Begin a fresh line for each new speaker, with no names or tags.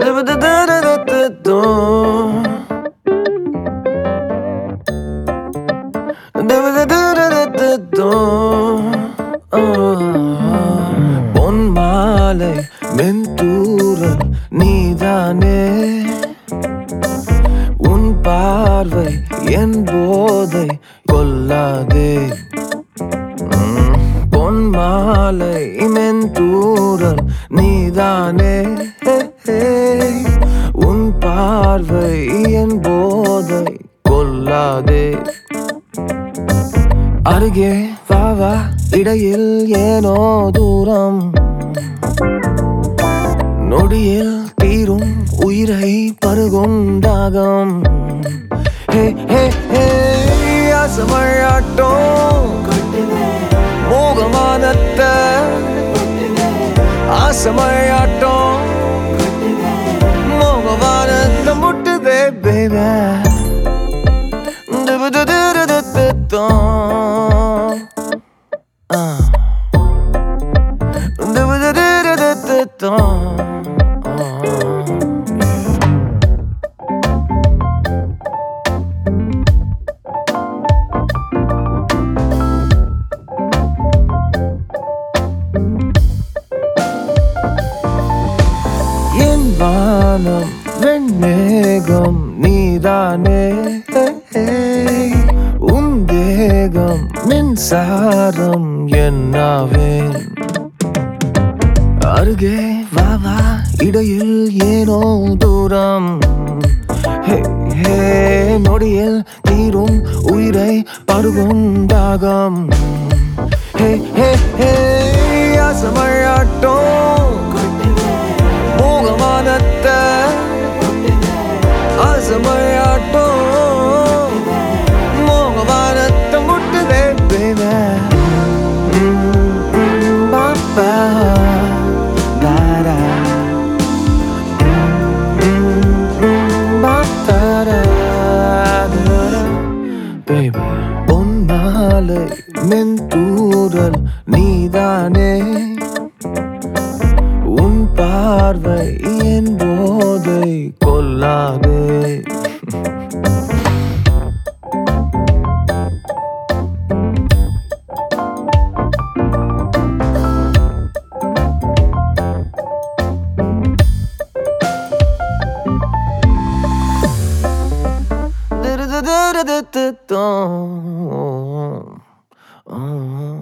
பொன் மாலை மென்தூரல் நீதானே உன் பார்வை என் போதை கொல்லாதே உம், பொன் மாலை மென்தூரல் நீதானே உன் பார்வை என் போதை கொல்லாதே அருகே வா வா இடையில் ஏனோ தூரம் நொடியில் தீரும் உயிரை பருகும் தாகம் ஹே ஹே ஹே ஆசமழாட்டம் மோகமானத்த ஆசமழாட்டம் மோகமானத்த முட்டுதே பேபே என் வானம் வெண்மேகம் நீதானே உன் தேகம் மின்சாரம் என்னாவேன் அருகே வா வா இடையில் ஏனோ தூரம் ஹே ஹே நொடியில் தீரும் உயிரை பருகும் தாகம் ஹே ஹே ஹே ஆசமழாட்டம் மோகமானத்த ஆசமழாட்டம் மோகமானத்த முட்டுதே பேபே பாப்பா தாரா Baby, பொன் மாலை மென்தூரல் நீதானே உன் பார்வை என் போதை கொல்லாதே Oh